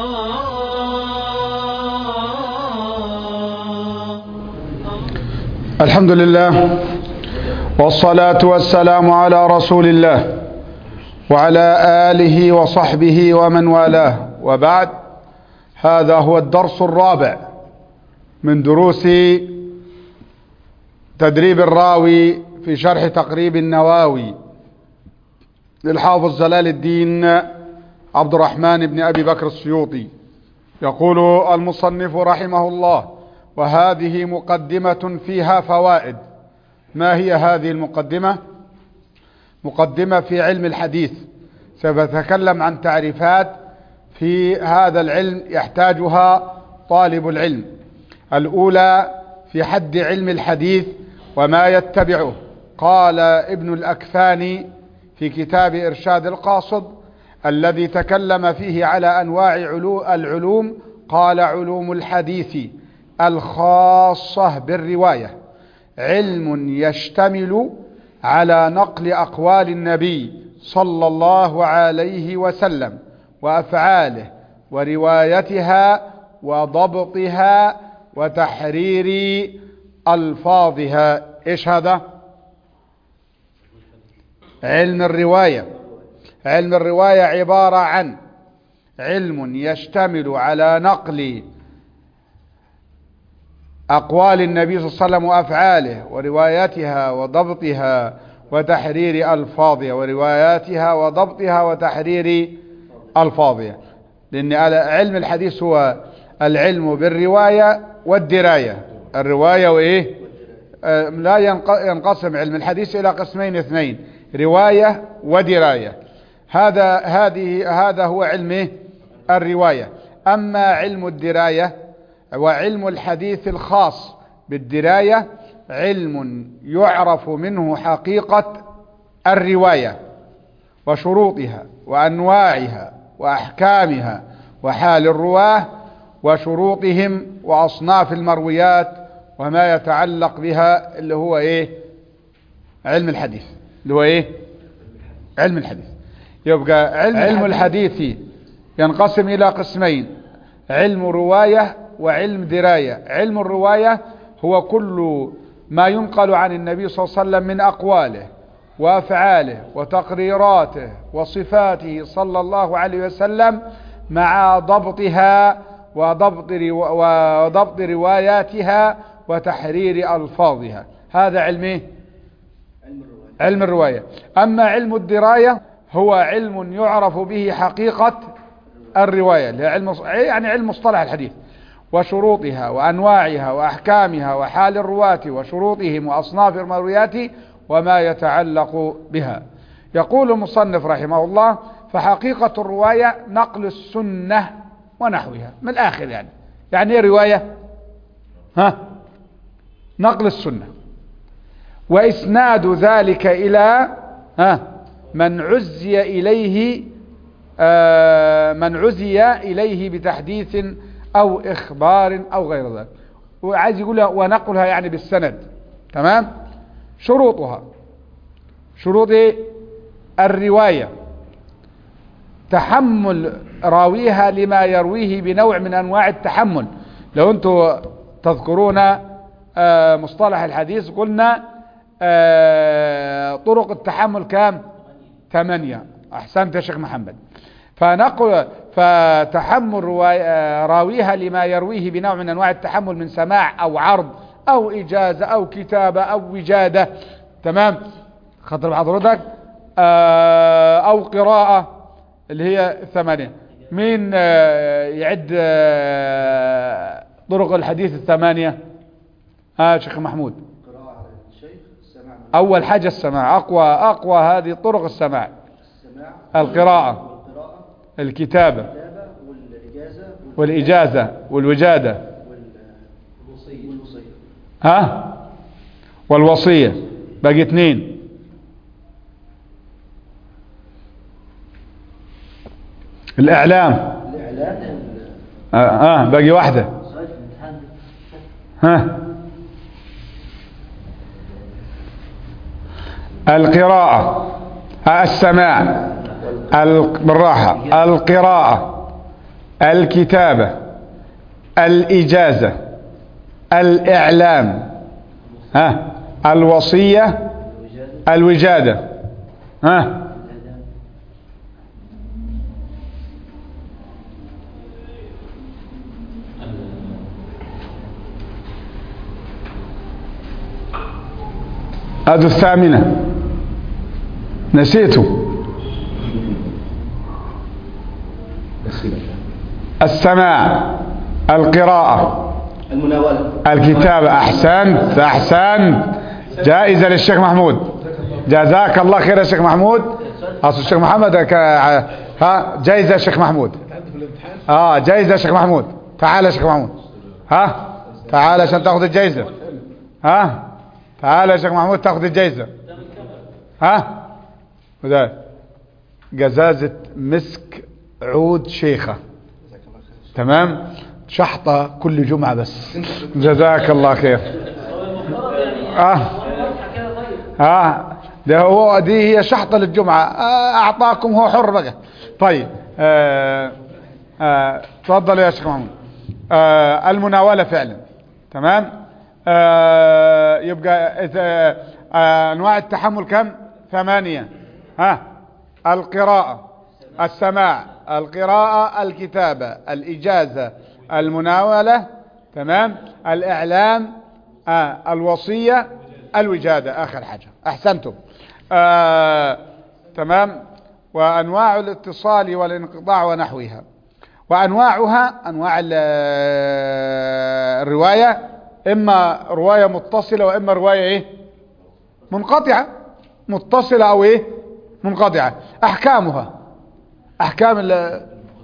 الحمد لله والصلاة والسلام على رسول الله وعلى آله وصحبه ومن والاه وبعد هذا هو الدرس الرابع من دروس تدريب الراوي في شرح تقريب النواوي للحافظ جلال الدين عبد الرحمن بن أبي بكر السيوطي يقول المصنف رحمه الله وهذه مقدمة فيها فوائد ما هي هذه المقدمة مقدمة في علم الحديث سأتكلم عن تعريفات في هذا العلم يحتاجها طالب العلم الأولى في حد علم الحديث وما يتبعه قال ابن الأكفاني في كتاب إرشاد القاصد الذي تكلم فيه على أنواع العلوم قال علوم الحديث الخاصة بالرواية علم يشتمل على نقل أقوال النبي صلى الله عليه وسلم وأفعاله وروايتها وضبطها وتحرير ألفاظها إيش هذا علم الرواية علم الرواية عبارة عن علم يشتمل على نقل أقوال النبي صلى الله عليه وسلم وأفعاله ورواياتها وضبطها وتحرير ألفاظها ورواياتها وضبطها وتحرير ألفاظها لأن علم الحديث هو العلم بالرواية والدراية الرواية وإيه آه لا ينقسم علم الحديث إلى قسمين اثنين رواية ودراية هذا هذه هذا هو علم الرواية أما علم الدراية وعلم الحديث الخاص بالدراية علم يعرف منه حقيقة الرواية وشروطها وأنواعها وأحكامها وحال الرواه وشروطهم وأصناف المرويات وما يتعلق بها اللي هو إيه علم الحديث اللي هو إيه علم الحديث يبقى علم, علم الحديث ينقسم إلى قسمين علم رواية وعلم دراية علم الرواية هو كل ما ينقل عن النبي صلى الله عليه وسلم من أقواله وأفعاله وتقريراته وصفاته صلى الله عليه وسلم مع ضبطها وضبط, رو... وضبط رواياتها وتحرير ألفاظها هذا علم ايه؟ علم الرواية أما علم الدراية هو علم يعرف به حقيقة الرواية علم يعني علم مصطلح الحديث وشروطها وأنواعها وأحكامها وحال الرواة وشروطهم وأصناف المرويات وما يتعلق بها يقول المصنف رحمه الله فحقيقة الرواية نقل السنة ونحوها من الآخر يعني يعني ايه رواية ها نقل السنة وإسناد ذلك إلى ها من عزي إليه آه من عزي إليه بتحديث أو إخبار أو غير ذلك وعايز يقولها ونقلها يعني بالسند تمام شروطها شروط الرواية تحمل راويها لما يرويه بنوع من أنواع التحمل لو أنتم تذكرون آه مصطلح الحديث قلنا آه طرق التحمل كام ثمانية أحسنت يا شيخ محمد فنقل فتحمل راويها لما يرويه بنوع من انواع التحمل من سماع او عرض او اجازة او كتابة او وجادة تمام خاطر حضرتك او قراءة اللي هي الثمانية مين يعد طرق الحديث الثمانية ها شيخ محمود اول حاجة السماع اقوى اقوى هذه طرق السماع القراءة الكتابة والإجازة والوجادة ها والوصية باقي اثنين الإعلام اه, آه باقي واحدة ها القراءة السماع بالراحة القراءة الكتابة الإجازة الإعلام ها الوصية الوجادة ها هذه الثامنة نسيته السماع القراءة المناولة الكتابة أحسنت أحسنت جائزة للشيخ محمود جزاك الله خير يا شيخ محمود أصل الشيخ محمد ك- ها جائزة يا شيخ محمود اه جائزة يا شيخ محمود تعال يا شيخ محمود ها تعال عشان تاخذ الجائزة ها تعال يا شيخ محمود تاخذ الجائزة ها وده جزازة مسك عود شيخة تمام شحطة كل جمعة بس جزاك الله خير اه اه ده هو دي هي شحطة للجمعة آه اعطاكم هو حر بقى طيب آه آه تفضل يا شيخ محمود آه المناولة فعلا تمام آه يبقى إذا آه انواع التحمل كم ثمانية ها القراءة السماع القراءة الكتابة الإجازة المناولة تمام الإعلام آه الوصية الوجادة آخر حاجة أحسنتم آه تمام وأنواع الاتصال والانقطاع ونحوها وأنواعها أنواع ال- الرواية إما رواية متصلة وإما رواية إيه منقطعة متصلة أو إيه منقطعة أحكامها أحكام ال-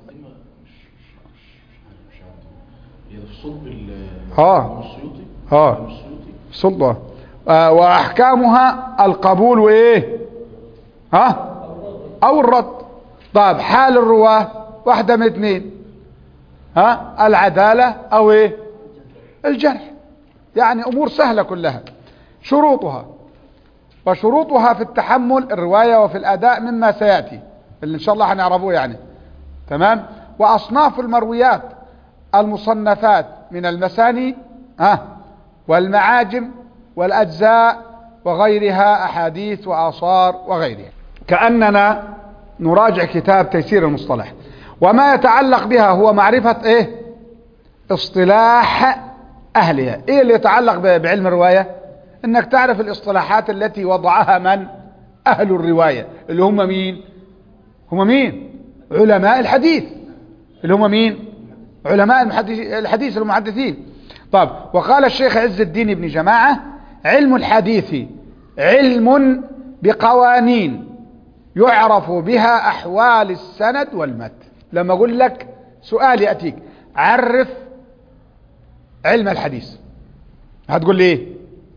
هي في صلب ال آه. السيوطي آه. السيوطي سلطة آه وأحكامها القبول وإيه ها أو الرد طيب حال الرواة واحدة من اثنين ها العدالة أو إيه الجرح يعني أمور سهلة كلها شروطها وشروطها في التحمل الرواية وفي الأداء مما سيأتي اللي إن شاء الله هنعرفوه يعني تمام وأصناف المرويات المصنفات من المساني ها والمعاجم والأجزاء وغيرها أحاديث وآثار وغيرها كأننا نراجع كتاب تيسير المصطلح وما يتعلق بها هو معرفة إيه اصطلاح أهلها إيه اللي يتعلق ب- بعلم الرواية إنك تعرف الاصطلاحات التي وضعها من أهل الرواية اللي هم مين هم مين علماء الحديث اللي هم مين علماء المحدث- الحديث المحدثين طب وقال الشيخ عز الدين بن جماعة علم الحديث علم بقوانين يعرف بها أحوال السند والمتن لما أقول لك سؤال يأتيك عرف علم الحديث هتقول لي ايه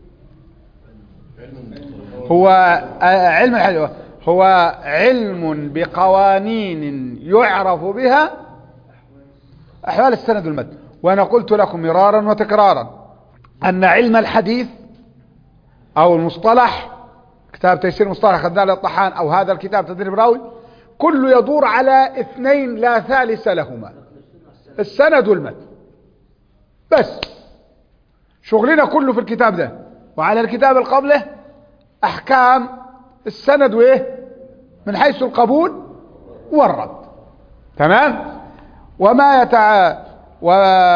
هو آه، علم الحديث هو علم بقوانين يعرف بها أحوال السند والمتن وأنا قلت لكم مرارا وتكرارا أن علم الحديث أو المصطلح كتاب تيسير مصطلح خدنا الطحان أو هذا الكتاب تدريب راوي كله يدور على اثنين لا ثالث لهما السند والمتن بس شغلنا كله في الكتاب ده وعلى الكتاب اللي قبله أحكام السند وإيه من حيث القبول والرد تمام وما يتع و...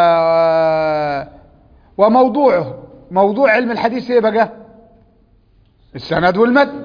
وموضوعه موضوع علم الحديث ايه بقى السند والمتن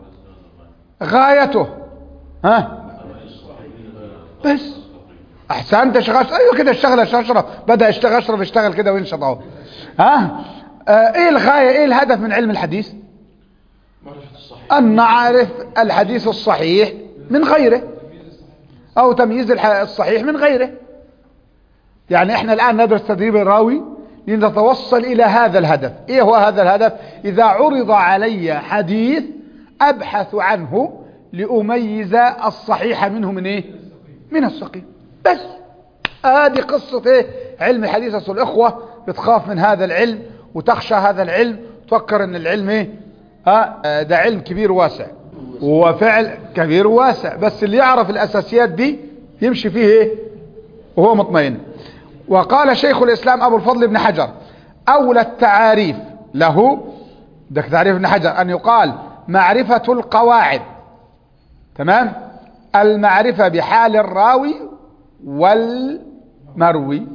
غايته ها بس احسنت يا شيخ أشرف. ايوه كده اشتغل يا شيخ اشرف بدا يشتغل اشرف اشتغل كده وينشط اهو ها آه ايه الغايه ايه الهدف من علم الحديث معرفة الصحيح أن نعرف الحديث الصحيح من غيره أو تمييز الح- الصحيح من غيره يعني احنا الآن ندرس تدريب الراوي لنتوصل إلى هذا الهدف إيه هو هذا الهدف إذا عرض علي حديث أبحث عنه لأميز الصحيح منه من إيه من السقيم بس هذه قصة إيه علم الحديث أصل الإخوة بتخاف من هذا العلم وتخشى هذا العلم تفكر أن العلم إيه آه ده علم كبير واسع هو فعل كبير واسع بس اللي يعرف الأساسيات دي يمشي فيه إيه وهو مطمئن وقال شيخ الإسلام أبو الفضل بن حجر أولى التعاريف له ده تعريف ابن حجر أن يقال معرفة القواعد تمام المعرفة بحال الراوي والمروي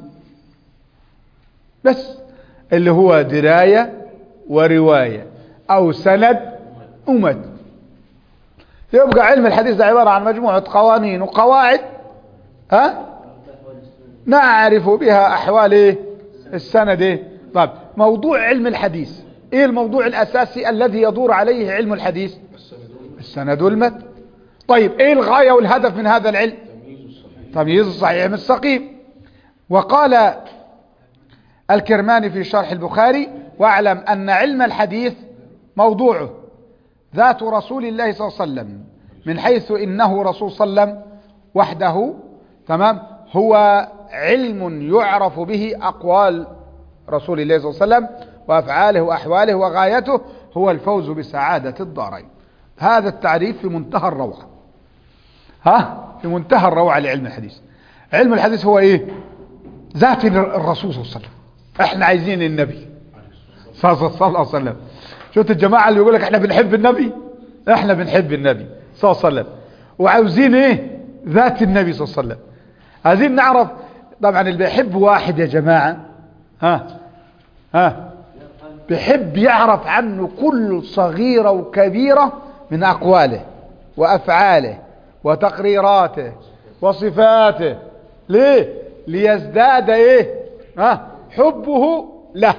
بس اللي هو دراية ورواية أو سند ومتن يبقى علم الحديث ده عبارة عن مجموعة قوانين وقواعد ها نعرف بها أحوال إيه؟ السند إيه؟ طيب موضوع علم الحديث إيه الموضوع الأساسي الذي يدور عليه علم الحديث السند والمتن طيب إيه الغاية والهدف من هذا العلم تمييز الصحيح من السقيم وقال الكرماني في شرح البخاري واعلم أن علم الحديث موضوعه ذات رسول الله صلى الله عليه وسلم من حيث إنه رسول صلى الله عليه وسلم وحده تمام هو علم يعرف به أقوال رسول الله صلى الله عليه وسلم وأفعاله وأحواله وغايته هو الفوز بسعادة الدارين هذا التعريف في منتهى الروعة ها في منتهى الروعة لعلم الحديث علم الحديث هو ايه ذات الرسول صلى الله عليه وسلم احنا عايزين النبي صلى الله عليه وسلم شفت الجماعة اللي يقول لك احنا بنحب النبي احنا بنحب النبي صلى الله عليه وسلم وعاوزين ايه ذات النبي صلى الله عليه وسلم عايزين نعرف طبعا اللي بيحب واحد يا جماعة ها ها بيحب يعرف عنه كل صغيرة وكبيرة من أقواله وأفعاله وتقريراته وصفاته ليه ليزداد ايه ها حبه له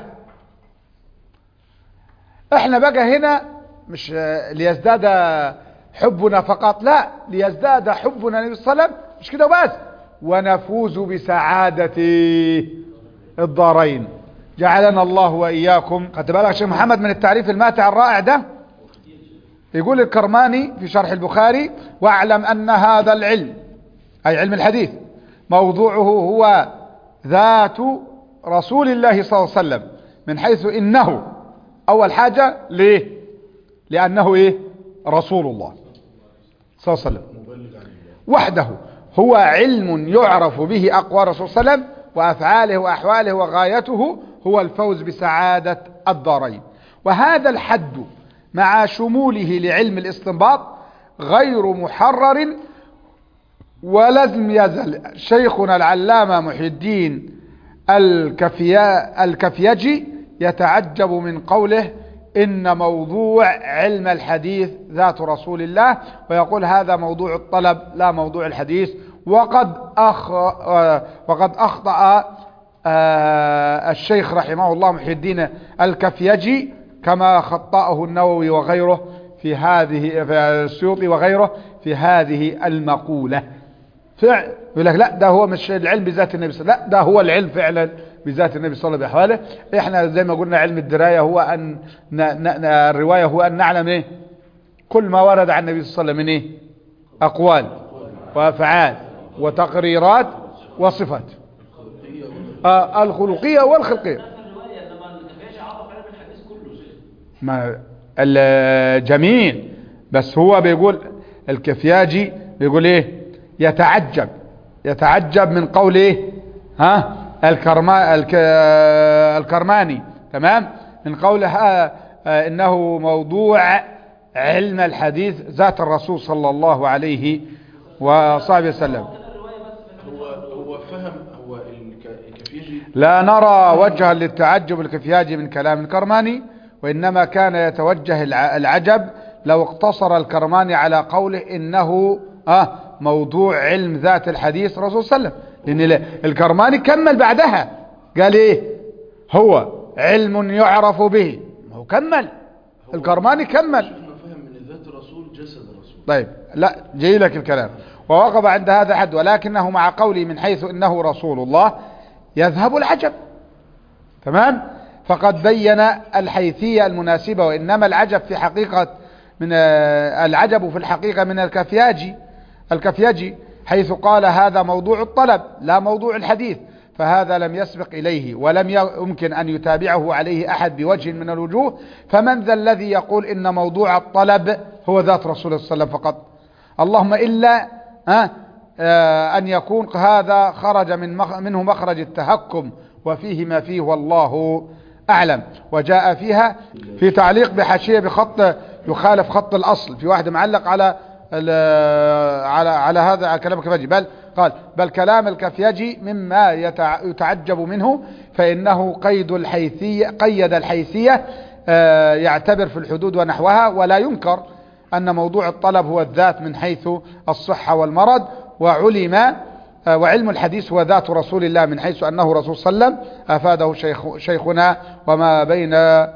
احنا بقى هنا مش ليزداد حبنا فقط لا ليزداد حبنا للنبي صلى الله عليه وسلم مش كده بس ونفوز بسعادة الدارين جعلنا الله وإياكم خدت بالك يا شيخ محمد من التعريف الماتع الرائع ده يقول الكرماني في شرح البخاري واعلم أن هذا العلم أي علم الحديث موضوعه هو ذات رسول الله صلى الله عليه وسلم من حيث إنه أول حاجة ليه لأنه إيه رسول الله صلى الله عليه وسلم وحده هو علم يعرف به أقوى رسول صلى الله عليه وسلم وأفعاله وأحواله وغايته هو الفوز بسعادة الدارين وهذا الحد مع شموله لعلم الاستنباط غير محرر ولم يزل شيخنا العلامة محي الدين الكفيا الكفيجي يتعجب من قوله إن موضوع علم الحديث ذات رسول الله ويقول هذا موضوع الطلب لا موضوع الحديث وقد أخ وقد أخطأ الشيخ رحمه الله محي الدين الكفيجي كما خطأه النووي وغيره في هذه في السيوطي وغيره في هذه المقولة فعل يقول لك لا ده هو مش العلم بذات النبي صلى الله عليه وسلم لا ده هو العلم فعلا بذات النبي صلى الله عليه وسلم احنا زي ما قلنا علم الدراية هو ان ن... ن... الرواية هو ان نعلم ايه كل ما ورد عن النبي صلى الله عليه وسلم من ايه اقوال وافعال وتقريرات وصفات آه الخلقية والخلقية ما الجميل بس هو بيقول الكفياجي بيقول ايه يتعجب يتعجب من قول ايه ها الكرما الك الكرماني تمام من قولها انه موضوع علم الحديث ذات الرسول صلى الله عليه وصحبه وسلم هو هو فهم هو الك- الكفيجي لا نرى وجها للتعجب الكفياجي من كلام الكرماني وإنما كان يتوجه الع- العجب لو اقتصر الكرماني على قوله إنه آه موضوع علم ذات الحديث رسول صلى الله عليه وسلم لأن ال- الكرماني كمل بعدها قال إيه هو علم يعرف به هو كمل الكرماني كمل شيخنا فهم من ذات الرسول جسد الرسول طيب لا جاي لك الكلام ووقف عند هذا حد ولكنه مع قولي من حيث انه رسول الله يذهب العجب تمام فقد بين الحيثية المناسبة وإنما العجب في حقيقة من آه، العجب في الحقيقة من الكفياجي الكفياجي حيث قال هذا موضوع الطلب لا موضوع الحديث فهذا لم يسبق إليه ولم يمكن أن يتابعه عليه أحد بوجه من الوجوه فمن ذا الذي يقول إن موضوع الطلب هو ذات رسول الله صلى الله عليه وسلم فقط اللهم إلا ها آه، أن يكون هذا خرج من مخ- منه مخرج التهكم وفيه ما فيه والله أعلم وجاء فيها في تعليق بحاشية بخط يخالف خط الأصل في واحد معلق على ال- على على هذا على كلام الكفيجي بل قال بل كلام الكفيجي مما يتع- يتعجب منه فإنه قيد الحيثية قيد الحيثية آه، يعتبر في الحدود ونحوها ولا ينكر أن موضوع الطلب هو الذات من حيث الصحة والمرض وعلم آه، وعلم الحديث هو ذات رسول الله من حيث أنه رسول صلى الله عليه وسلم أفاده شيخ شيخنا وما بين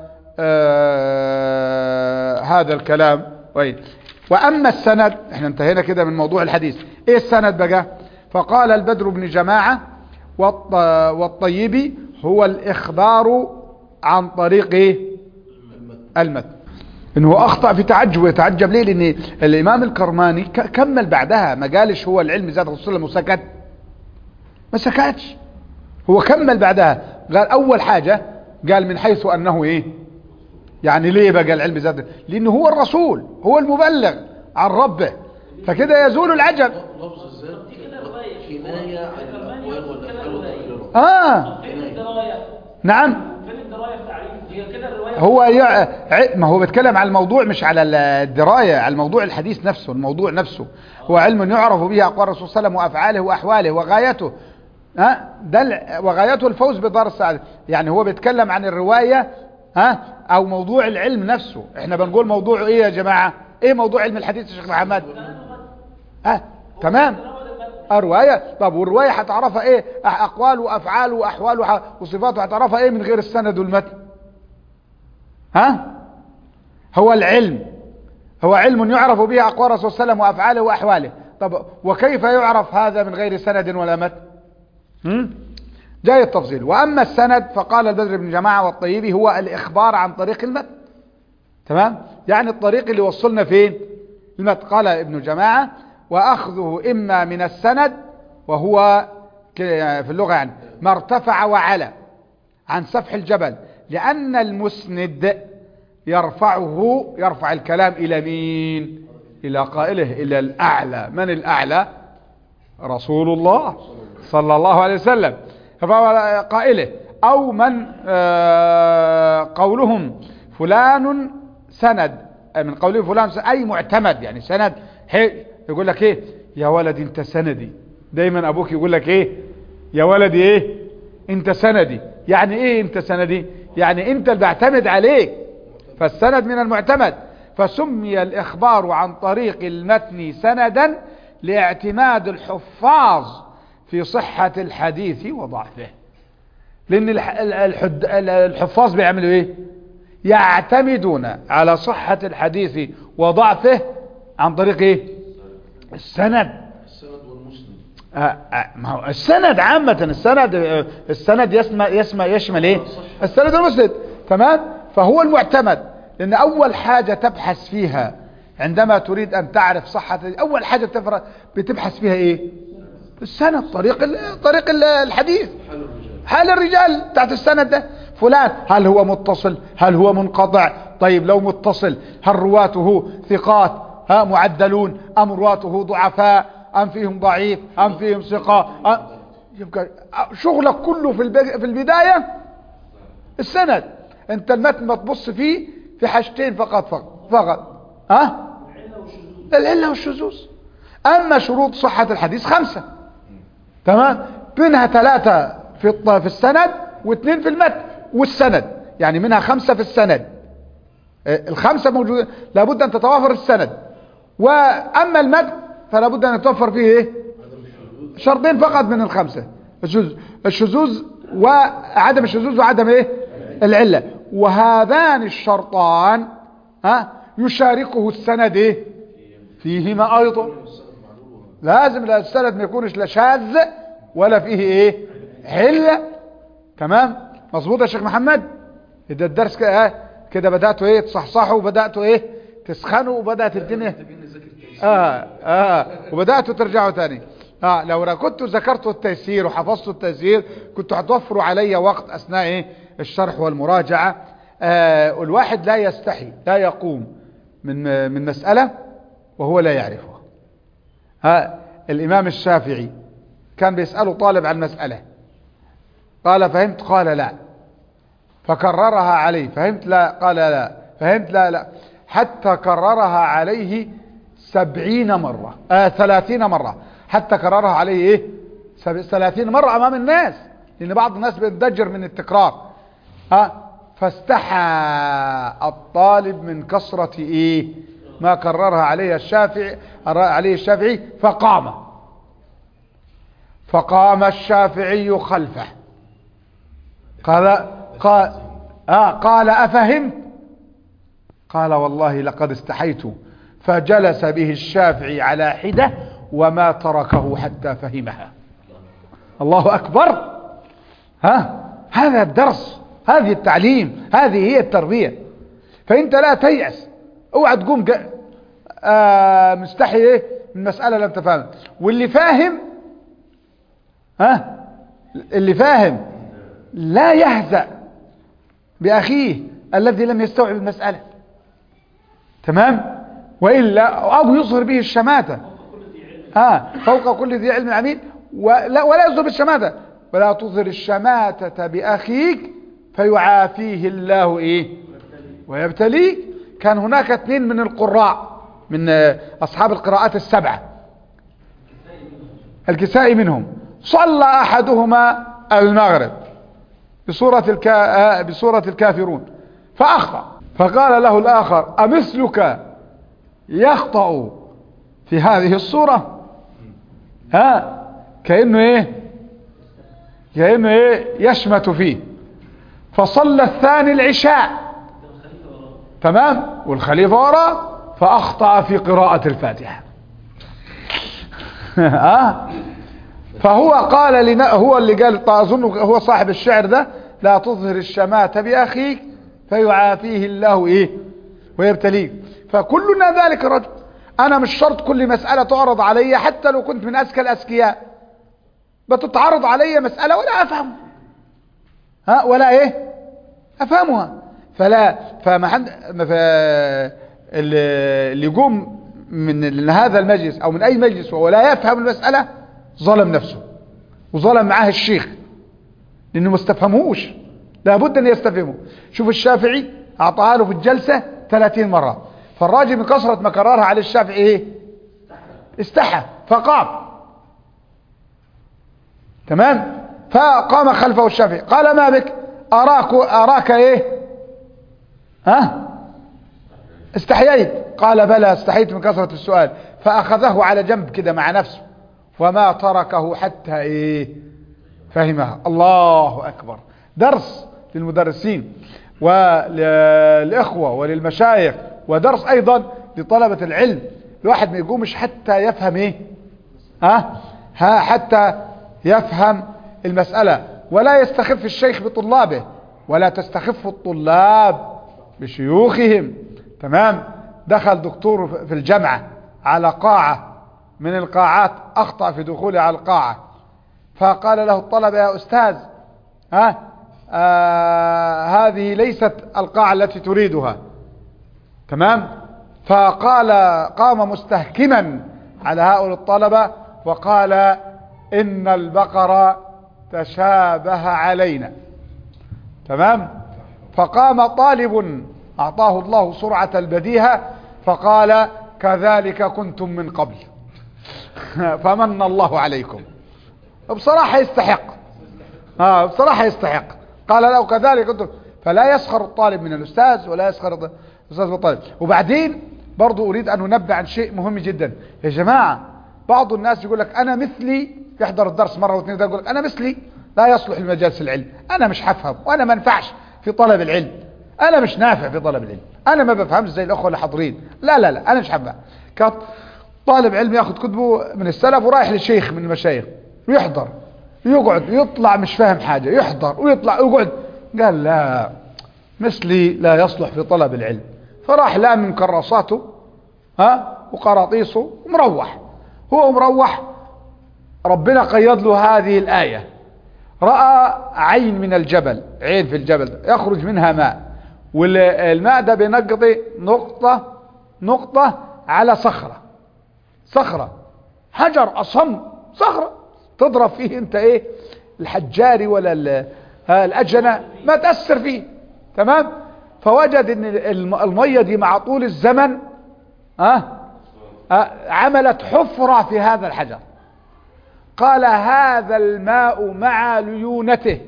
آه، هذا الكلام وإيه. وأما السند احنا انتهينا كده من موضوع الحديث ايه السند بقى فقال البدر بن جماعة والط- والطيبي هو الإخبار عن طريق ايه المتن انه اخطا في تعجب ويتعجب ليه لان الامام الكرماني ك- كمل بعدها ما قالش هو العلم ذات رسول الله وسكت ما سكتش هو كمل بعدها قال اول حاجة قال من حيث انه ايه يعني ليه بقى العلم ذات لانه هو الرسول هو المبلغ عن ربه فكده يزول العجب لفظ الذات كناية عن الأقوال والأفعال والتقريرات اه فين الدراية نعم فين الدراية في تعريف هي كده الرواية هو يع... ع- ما هو بيتكلم على الموضوع مش على الدراية على الموضوع الحديث نفسه الموضوع نفسه هو علم يعرف به أقوال الرسول صلى الله عليه وسلم وأفعاله وأحواله وغايته ها ده ال- وغايته الفوز بدار السعادة يعني هو بيتكلم عن الرواية ها أو موضوع العلم نفسه احنا بنقول موضوع ايه يا جماعة ايه موضوع علم الحديث يا شيخ محمد ها تمام الرواية طب والرواية هتعرفها ايه أح- اقوال وافعال واحوال وح- وصفات هتعرفها ايه من غير السند والمتن ها هو العلم هو علم يعرف به اقوال الرسول صلى الله عليه وسلم وافعاله واحواله طب وكيف يعرف هذا من غير سند ولا متن هم؟ جاي التفصيل واما السند فقال البدر بن جماعه والطيبي هو الاخبار عن طريق المتن تمام يعني الطريق اللي وصلنا فين المتن قال ابن جماعه واخذه اما من السند وهو ك- في اللغه يعني ما ارتفع وعلى عن سفح الجبل لأن المسند يرفعه يرفع الكلام إلى مين إلى قائله إلى الأعلى من الأعلى رسول الله صلى الله عليه وسلم فهو قائله أو من آه، قولهم فلان سند من قوله فلان سند أي معتمد يعني سند هي يقول لك إيه يا ولد أنت سندي دايما أبوك يقول لك إيه يا ولدي إيه أنت سندي يعني إيه أنت سندي يعني أنت اللي بعتمد عليك فالسند من المعتمد فسمي الإخبار عن طريق المتن سندا لاعتماد الحفاظ في صحة الحديث وضعفه لأن الح- ال- الحد- ال- الحفاظ بيعملوا إيه يعتمدون على صحة الحديث وضعفه عن طريق إيه السند السند والمسند آه، آه، ما هو السند عامة السند آه، السند يسمى يسمى يشمل ايه السند المسند تمام فهو المعتمد لان اول حاجة تبحث فيها عندما تريد ان تعرف صحة اول حاجة بتفر- بتبحث فيها ايه السند طريق ال- طريق ال- الحديث حال الرجال حال الرجال تحت السند ده فلان هل هو متصل هل هو منقطع طيب لو متصل هل رواته ثقات ها معدلون ام رواته ضعفاء ام فيهم ضعيف ام فيهم ثقة أم يبقى شغلك كله في الب- في البداية السند انت المتن ما تبص فيه في حاجتين فقط فقط فقط ها العلة والشذوذ اما شروط صحة الحديث خمسة تمام منها ثلاثة في الط- في السند واثنين في المتن والسند يعني منها خمسة في السند آه، الخمسة موجودة لابد أن تتوافر السند وأما المتن فلا بد أن يتوفر فيه إيه؟ شرطين فقط من الخمسة الشذوذ الشذوذ وعدم الشذوذ وعدم إيه؟ العلة وهذان الشرطان ها يشاركه السند إيه؟ فيهما أيضا لازم السند ما يكونش لا شاذ ولا فيه ايه علة تمام مظبوط يا شيخ محمد ده الدرس كده آه، كده بدأتوا ايه تصحصحوا وبدأتوا ايه تسخنوا وبدأت الدنيا اه اه وبدأتوا ترجعوا تاني اه لو را- كنتوا ذكرتوا التيسير وحفظتوا التيسير كنتوا هتوفروا علي وقت اثناء ايه الشرح والمراجعة آه والواحد لا يستحي لا يقوم من من مسألة وهو لا يعرفها ها الإمام الشافعي كان بيسأله طالب عن مسألة قال فهمت قال لا فكررها عليه فهمت لا قال لا فهمت لا لا حتى كررها عليه سبعين مرة آه ثلاثين مرة حتى كررها عليه ايه سب- ثلاثين مرة امام الناس لان بعض الناس بيتضجر من التكرار ها فاستحى الطالب من كثرة ايه ما كررها عليه الشافعي عليه الشافعي فقام فقام الشافعي خلفه قال قال آه قال أفهمت قال والله لقد استحيت فجلس به الشافعي على حدة وما تركه حتى فهمها الله أكبر ها هذا الدرس هذه التعليم هذه هي التربية فأنت لا تيأس اوعى تقوم جا- آه مستحي ايه من مسألة لم تفهم واللي فاهم ها اللي فاهم لا يهزأ بأخيه الذي لم يستوعب المسألة تمام وإلا أو يظهر به الشماتة آه فوق كل ذي علم عميد ولا, ولا يظهر بالشماتة ولا تظهر الشماتة بأخيك فيعافيه الله إيه ويبتليك كان هناك اثنين من القراء من آه، أصحاب القراءات السبعة الكسائي منهم صلى أحدهما المغرب بسورة, الكا... آه، بسورة الكافرون فأخطأ فقال له الآخر أمثلك يخطأ في هذه الصورة ها كأنه ايه كأنه ايه يشمت فيه فصلى الثاني العشاء تمام والخليفة وراه فأخطأ في قراءة الفاتحة ها فهو قال لنا هو اللي قال أظن هو صاحب الشعر ده لا تظهر الشماتة بأخيك فيعافيه الله إيه ويبتليك فكلنا ذلك الرجل أنا مش شرط كل مسألة تعرض علي حتى لو كنت من أذكى الأذكياء بتتعرض علي مسألة ولا أفهم ها ولا إيه أفهمها فلا فما حد ما ف... اللي اللي يقوم من هذا المجلس أو من أي مجلس وهو لا يفهم المسألة ظلم نفسه وظلم معاه الشيخ لأنه ما استفهموش لابد أن يستفهموا شوف الشافعي أعطاها له في الجلسة 30 مرة فالراجل من كثرة ما كررها على الشافعي إيه استحى فقام تمام فقام خلفه الشافعي قال ما بك أراك, أراك إيه ها استحييت قال بلى استحيت من كثرة السؤال فأخذه على جنب كده مع نفسه وما تركه حتى ايه فهمها الله اكبر درس للمدرسين وللإخوة وللمشايخ ودرس ايضا لطلبة العلم الواحد ما يقومش حتى يفهم ايه ها ها حتى يفهم المسألة ولا يستخف الشيخ بطلابه ولا تستخف الطلاب بشيوخهم تمام دخل دكتور في الجامعة على قاعة من القاعات أخطأ في دخوله على القاعة فقال له الطلبة يا أستاذ ها آه هذه ليست القاعة التي تريدها تمام فقال قام مستهكما على هؤلاء الطلبة وقال إن البقر تشابه علينا تمام فقام طالب أعطاه الله سرعة البديهة فقال كذلك كنتم من قبل فمن الله عليكم بصراحة يستحق آه بصراحة يستحق قال له كذلك كنتم فلا يسخر الطالب من الأستاذ ولا يسخر الأستاذ من الطالب وبعدين برضو أريد أن أنبه عن شيء مهم جدا يا جماعة بعض الناس يقول لك أنا مثلي يحضر الدرس مرة واثنين يقول لك أنا مثلي لا يصلح لمجالس العلم أنا مش هفهم وأنا ما انفعش في طلب العلم أنا مش نافع في طلب العلم أنا ما بفهمش زي الأخوة اللي حاضرين لا لا لا أنا مش هفهم طالب علم ياخذ كتبه من السلف ورايح لشيخ من المشايخ ويحضر يقعد يطلع مش فاهم حاجة يحضر ويطلع ويقعد قال لا مثلي لا يصلح في طلب العلم فراح لا من كراساته ها وقراطيسه ومروح هو مروح ربنا قيض له هذه الآية رأى عين من الجبل عين في الجبل يخرج منها ماء والماء ده بينقضي نقطة نقطة على صخرة صخرة حجر أصم صخرة تضرب فيه انت ايه الحجاري ولا ال- ها الأجنة ما تأثر فيه تمام فوجد ان الم- المية دي مع طول الزمن ها ها، عملت حفرة في هذا الحجر قال هذا الماء مع ليونته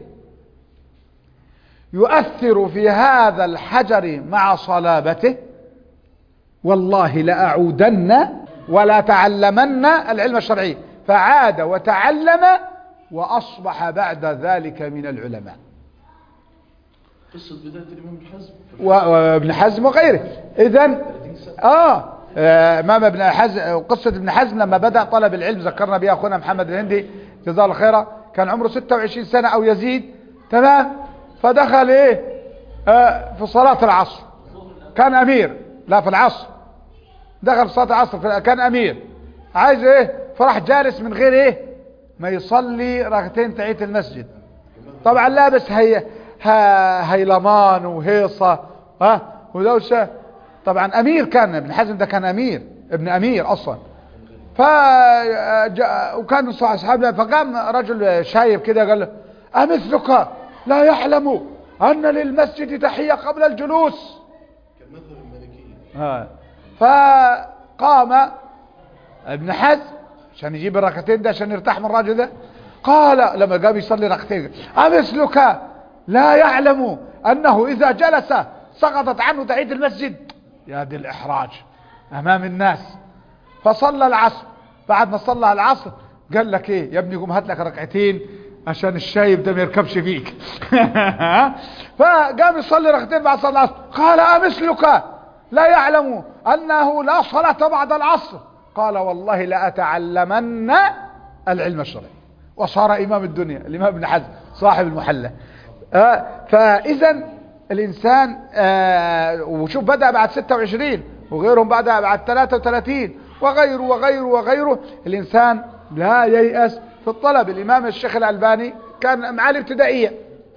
يؤثر في هذا الحجر مع صلابته والله لأعودن ولا تعلمن العلم الشرعي فعاد وتعلم وأصبح بعد ذلك من العلماء قصة بداية الإمام ابن حزم و- وابن حزم وغيره إذن آه آه، امام ابن حزم قصة ابن حزم لما بدأ طلب العلم ذكرنا بها اخونا محمد الهندي جزاه الله خيرا كان عمره 26 سنة او يزيد تمام فدخل ايه آه في صلاة العصر كان امير لا في العصر دخل في صلاة العصر في- كان امير عايز ايه فراح جالس من غير ايه ما يصلي ركعتين تحية المسجد طبعا لابس هي ها هيلمان وهيصة ها ودوشة طبعا امير كان ابن حزم ده كان امير ابن امير اصلا ف وكان اصحاب فقام رجل شايب كده قال له امثلك لا يعلم ان للمسجد تحية قبل الجلوس كان مذهب المالكية ها. فقام ابن حزم عشان يجيب الركعتين ده عشان يرتاح من الراجل ده قال لما قام يصلي ركعتين أمثلك لا يعلم أنه إذا جلس سقطت عنه تحية المسجد يا دي الإحراج أمام الناس فصلى العصر بعد ما صلى العصر قال لك ايه يا ابني قوم هات لك ركعتين عشان الشايب ده ما يركبش فيك فقام يصلي ركعتين بعد صلاه العصر قال امثلك لا يعلم انه لا صلاه بعد العصر قال والله لاتعلمن العلم الشرعي وصار امام الدنيا الامام ابن حزم صاحب المحلى آه فاذا الانسان آه وشوف بدأ بعد 26 وغيرهم بدأ بعد 33 وغيره وغيره وغيره الانسان لا ييأس في الطلب الامام الشيخ الالباني كان معاه الابتدائية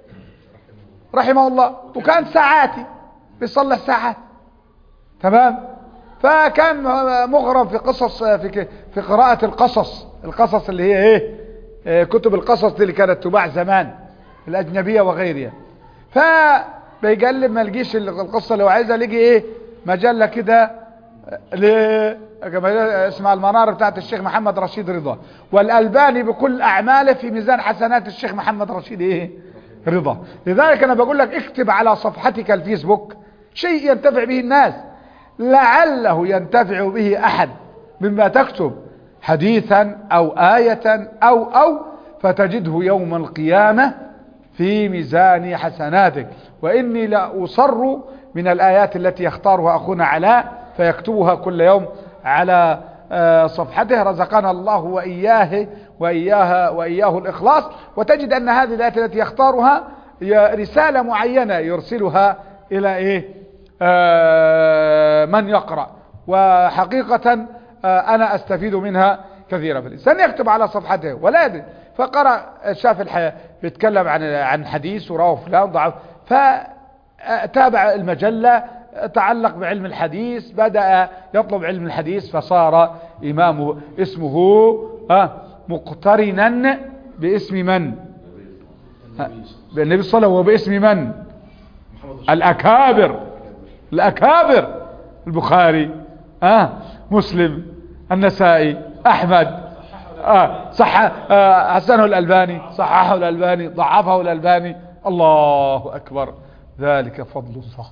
رحمه الله وكان ساعاتي بيصلح ساعات تمام فكان مغرم في قصص في في قراءة القصص القصص اللي هي ايه آه، كتب القصص دي اللي كانت تباع زمان الأجنبية وغيرها فبيقلب ما لقيش القصة اللي هو عايزها لقي ايه مجلة كده ل اسمها المنار بتاعت الشيخ محمد رشيد رضا والألباني بكل أعماله في ميزان حسنات الشيخ محمد رشيد ايه رضا لذلك أنا بقول لك اكتب على صفحتك الفيسبوك شيء ينتفع به الناس لعله ينتفع به أحد مما تكتب حديثا أو آية أو أو فتجده يوم القيامة في ميزان حسناتك وإني لأصر من الآيات التي يختارها أخونا علاء فيكتبها كل يوم على آه، صفحته رزقنا الله وإياه وإياها وإياه الإخلاص وتجد أن هذه الآيات التي يختارها هي رسالة معينة يرسلها إلى إيه آه، من يقرأ وحقيقة آه، أنا أستفيد منها كثيرا فالإنسان يكتب على صفحته ولا يدري فقرأ شاف الحياة بيتكلم عن عن حديث ورواه فلان ضعف فتابع المجلة تعلق بعلم الحديث بدأ يطلب علم الحديث فصار إمامه اسمه آه، مقترنا باسم من آه، بالنبي صلى الله عليه وسلم وباسم من محمد رشيد الأكابر الأكابر البخاري آه مسلم النسائي أحمد آه صح آه حسنه الألباني صححه الألباني ضعفه الألباني الله أكبر ذلك فضل الله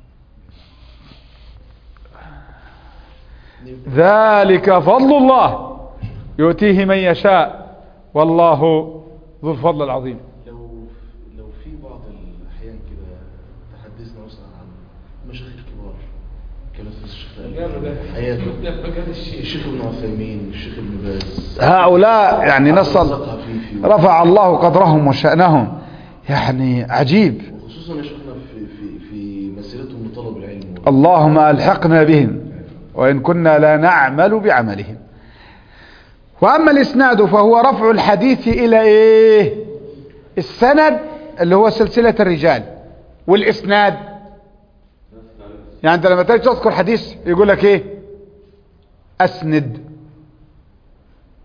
ذلك فضل الله يؤتيه من يشاء والله ذو الفضل العظيم لو لو في بعض الأحيان كده تحدثنا مثلا عن مشايخ كبار كانوا في الشيخ الألباني، حياته الشيخ ابن عثيمين الشيخ ابن باز هؤلاء يعني نصل الثقفي في رفع الله قدرهم وشأنهم يعني عجيب وخصوصا يا شيخنا في في في مسيرتهم لطلب العلم اللهم ألحقنا بهم وإن كنا لا نعمل بعملهم وأما الإسناد فهو رفع الحديث إلى إيه السند اللي هو سلسلة الرجال والإسناد يعني أنت لما تيجي تذكر حديث يقول لك إيه أسند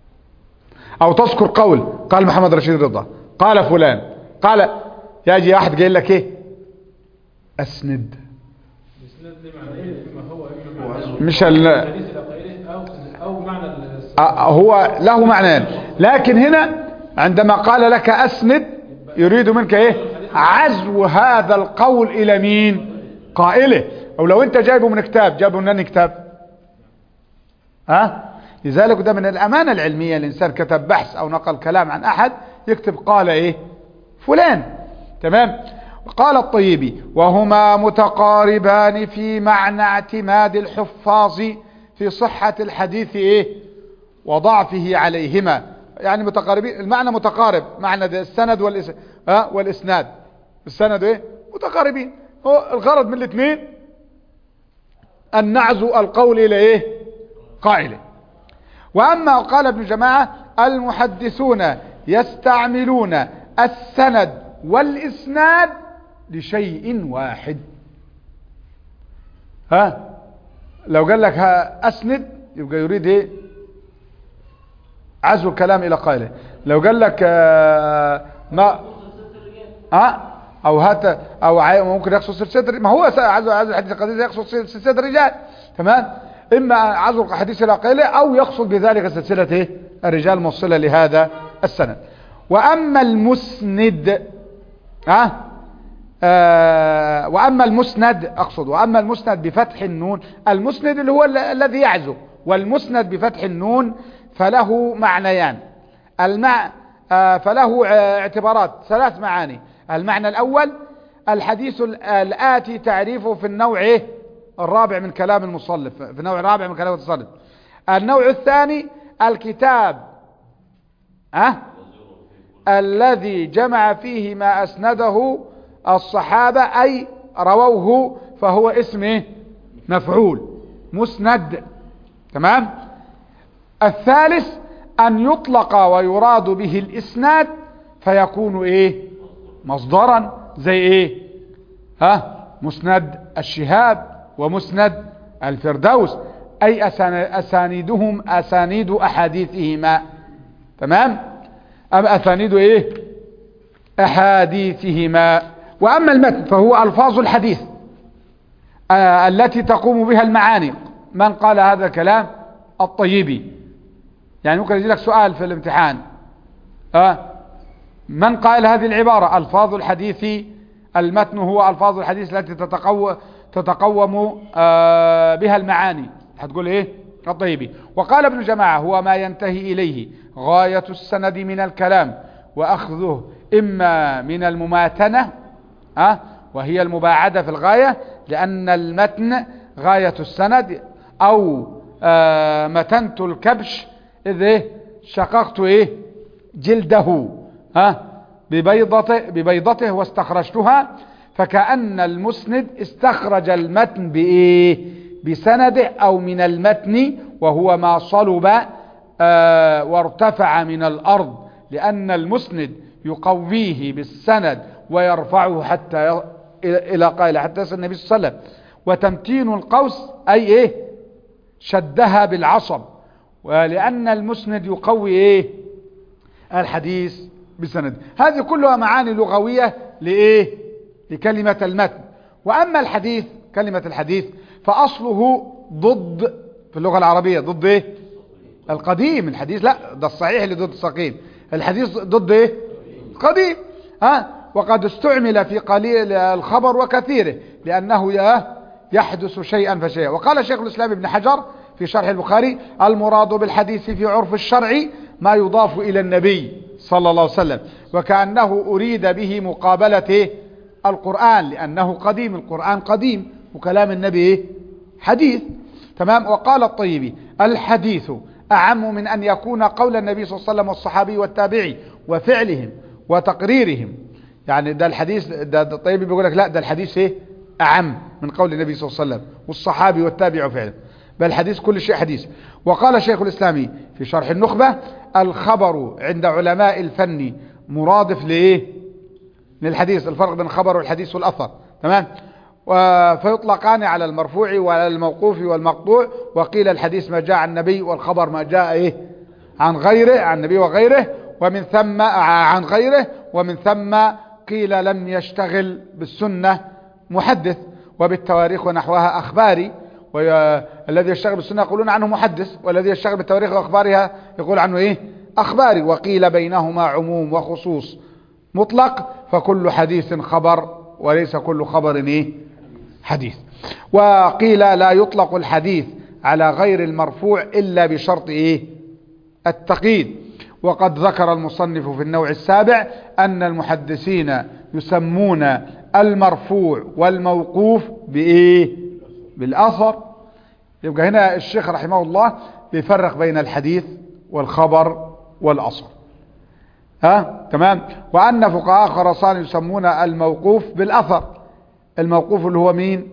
او تذكر قول قال محمد رشيد رضا قال فلان قال يجي واحد جاي لك ايه اسند الاسناد ليه معنى ايه ما هو اما معنى مش ال... الحديث الى غيره او او معنى ال- آه، هو له معنيان لكن هنا عندما قال لك اسند يريد منك ايه عزو هذا القول الى مين قائله او لو انت جايبه من كتاب جايبه من أنهي كتاب ها لذلك ده من الامانه العلميه الانسان كتب بحث او نقل كلام عن احد يكتب قال ايه فلان تمام قال الطيبي وهما متقاربان في معنى اعتماد الحفاظ في صحة الحديث ايه وضعفه عليهما يعني متقاربين المعنى متقارب معنى ده السند والإس... ها والاسناد السند ايه متقاربين هو الغرض من الاثنين ان نعزو القول الى ايه قائله واما قال ابن جماعة المحدثون يستعملون السند والاسناد لشيء واحد ها لو قال لك ها اسند يبقى يريد ايه عزو الكلام الى قائله لو قال لك آه، ما ها او هات او عاي- ممكن يقصد سلسله ما هو س- عزو عزو الحديث القديس يقصد سلسله الرجال تمام اما عزو الحديث الى قائله او يقصد بذلك سلسله ايه الرجال موصله لهذا السند واما المسند ها آه واما المسند اقصد واما المسند بفتح النون المسند اللي هو ال- الذي يعزو والمسند بفتح النون فله معنيان المع آه فله آه، اعتبارات ثلاث معاني المعنى الاول الحديث ال- الاتي تعريفه في النوع إيه؟ الرابع من كلام المصنف في النوع الرابع من كلام المصنف النوع الثاني الكتاب ها الذي جمع فيه ما أسنده الصحابة أي رووه فهو اسمه مفعول مسند تمام الثالث أن يطلق ويراد به الإسناد فيكون إيه مصدرا زي إيه ها مسند الشهاب ومسند الفردوس أي أسان- أسانيدهم أسانيد أحاديثهما تمام أم أسانيد إيه أحاديثهما وأما المتن فهو ألفاظ الحديث آه التي تقوم بها المعاني من قال هذا الكلام الطيبي يعني ممكن يجي لك سؤال في الامتحان آه من قال هذه العبارة ألفاظ الحديث المتن هو ألفاظ الحديث التي تتقو تتقوم آه بها المعاني هتقول إيه الطيبي وقال ابن جماعة هو ما ينتهي إليه غاية السند من الكلام وأخذه إما من المماتنة أه؟ وهي المباعدة في الغاية لأن المتن غاية السند أو آه متنت الكبش إذ إيه شققت إيه جلده ها ببيضته, ببيضته واستخرجتها فكأن المسند استخرج المتن بإيه بسنده أو من المتن وهو ما صلب آه وارتفع من الأرض لأن المسند يقويه بالسند ويرفعه حتى ي... إلى قائل حتى يصل النبي صلى الله عليه وسلم وتمتين القوس أي إيه شدها بالعصب ولأن المسند يقوي إيه الحديث بسند هذه كلها معاني لغوية لإيه لكلمة المتن وأما الحديث كلمة الحديث فأصله ضد في اللغة العربية ضد إيه القديم الحديث لا ده الصحيح اللي ضد السقيم الحديث ضد إيه قديم ها وقد استعمل في قليل الخبر وكثيره لأنه يحدث شيئا فشيئا وقال شيخ الإسلام ابن حجر في شرح البخاري المراد بالحديث في عرف الشرع ما يضاف إلى النبي صلى الله عليه وسلم وكأنه أريد به مقابلة القرآن لأنه قديم القرآن قديم وكلام النبي حديث تمام وقال الطيبي الحديث أعم من أن يكون قول النبي صلى الله عليه وسلم والصحابي والتابعي وفعلهم وتقريرهم يعني ده الحديث ده الطيب بيقول لك لا ده الحديث ايه اعم من قول النبي صلى الله عليه وسلم والصحابي والتابع فعلا بل الحديث كل شيء حديث وقال شيخ الاسلامي في شرح النخبة الخبر عند علماء الفن مرادف لايه للحديث الفرق بين الخبر والحديث والاثر تمام فيطلقان على المرفوع وعلى الموقوف والمقطوع وقيل الحديث ما جاء عن النبي والخبر ما جاء ايه عن غيره عن النبي وغيره ومن ثم عن غيره ومن ثم قيل لم يشتغل بالسنة محدث وبالتواريخ ونحوها أخباري والذي يشتغل بالسنة يقولون عنه محدث والذي يشتغل بالتواريخ وأخبارها يقول عنه إيه أخباري وقيل بينهما عموم وخصوص مطلق فكل حديث خبر وليس كل خبر إيه حديث وقيل لا يطلق الحديث على غير المرفوع إلا بشرط إيه التقييد وقد ذكر المصنف في النوع السابع أن المحدثين يسمون المرفوع والموقوف بإيه بالأثر يبقى هنا الشيخ رحمه الله بيفرق بين الحديث والخبر والأثر ها تمام وأن فقهاء خراسان يسمون الموقوف بالأثر الموقوف اللي هو مين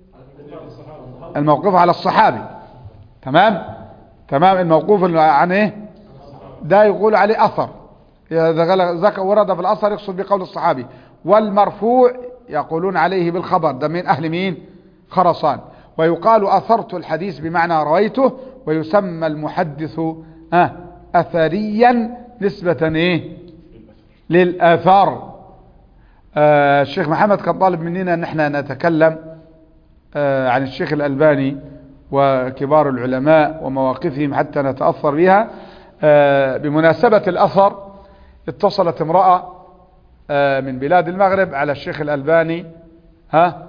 الموقوف على الصحابي تمام تمام الموقوف اللي عن ايه ده يقول عليه اثر اذا ذكر ورد في الاثر يقصد بقول الصحابي والمرفوع يقولون عليه بالخبر ده من اهل مين خرسان ويقال اثرت الحديث بمعنى رويته ويسمى المحدث آه اثريا نسبة ايه للاثار آه الشيخ محمد كان طالب مننا ان احنا نتكلم آه عن الشيخ الالباني وكبار العلماء ومواقفهم حتى نتأثر بها آه بمناسبة الأثر اتصلت امرأة آه من بلاد المغرب على الشيخ الألباني ها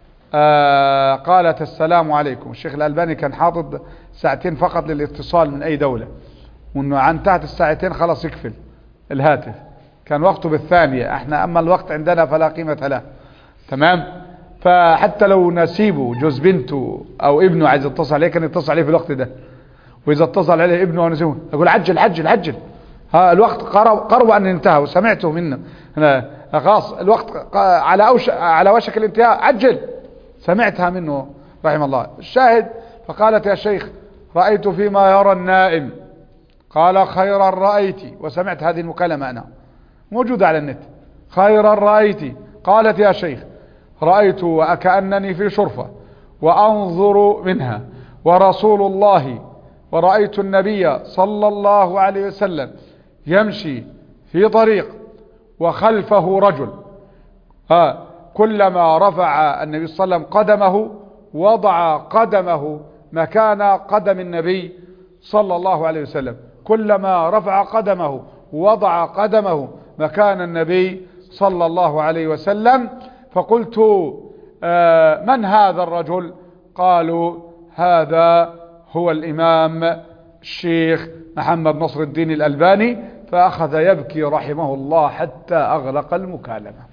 آه قالت السلام عليكم الشيخ الألباني كان حاطط ساعتين فقط للاتصال من أي دولة وانه عن تحت الساعتين خلاص يقفل الهاتف كان وقته بالثانية احنا اما الوقت عندنا فلا قيمة له تمام فحتى لو نسيبه جوز بنته او ابنه عايز يتصل عليه كان يتصل عليه في الوقت ده واذا اتصل عليه ابنه او نسيبه يقول عجل عجل عجل ها الوقت قرب, قرب ان انتهى وسمعته منه انا خلاص الوقت على أوش على وشك الانتهاء عجل سمعتها منه رحمه الله الشاهد فقالت يا شيخ رأيت فيما يرى النائم قال خيرا رأيت وسمعت هذه المكالمة أنا موجودة على النت خيرا رأيت قالت يا شيخ رأيت وكأنني في شرفة وأنظر منها ورسول الله ورأيت النبي صلى الله عليه وسلم يمشي في طريق وخلفه رجل ها كلما رفع النبي صلى الله عليه وسلم قدمه وضع قدمه مكان قدم النبي صلى الله عليه وسلم كلما رفع قدمه وضع قدمه مكان النبي صلى الله عليه وسلم فقلت آه من هذا الرجل قالوا هذا هو الإمام الشيخ محمد نصر الدين الألباني فأخذ يبكي رحمه الله حتى أغلق المكالمة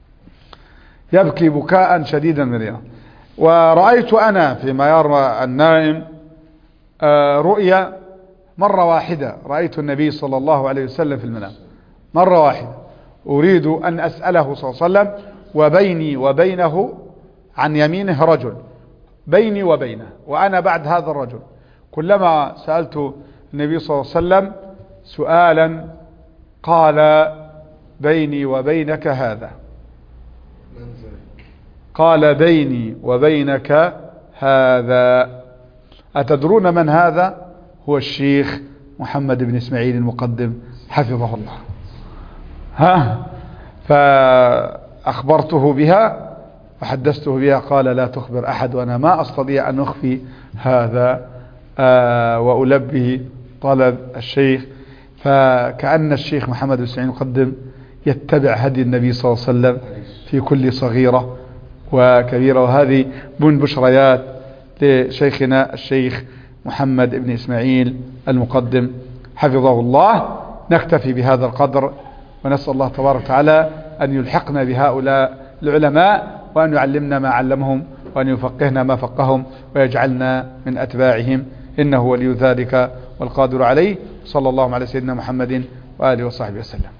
يبكي بكاء شديدا مريرا ورأيت أنا فيما يرى النائم آه رؤيا مرة واحدة رأيت النبي صلى الله عليه وسلم في المنام مرة واحدة أريد أن أسأله صلى الله عليه وسلم وبيني وبينه عن يمينه رجل بيني وبينه وأنا بعد هذا الرجل كلما سألت النبي صلى الله عليه وسلم سؤالا قال بيني وبينك هذا من ذاك قال بيني وبينك هذا أتدرون من هذا هو الشيخ محمد بن إسماعيل المقدم حفظه الله ها فأخبرته بها وحدثته بها قال لا تخبر أحد وأنا ما أستطيع أن أخفي هذا آه وألبي طلب الشيخ فكأن الشيخ محمد بن إسماعيل المقدم يتبع هدي النبي صلى الله عليه وسلم في كل صغيرة وكبيرة وهذه من بشريات لشيخنا الشيخ محمد بن إسماعيل المقدم حفظه الله نكتفي بهذا القدر ونسأل الله تبارك وتعالى أن يلحقنا بهؤلاء العلماء وأن يعلمنا ما علمهم وأن يفقهنا ما فقههم ويجعلنا من أتباعهم إنه ولي ذلك والقادر عليه صلى الله على سيدنا محمد وآله وصحبه وسلم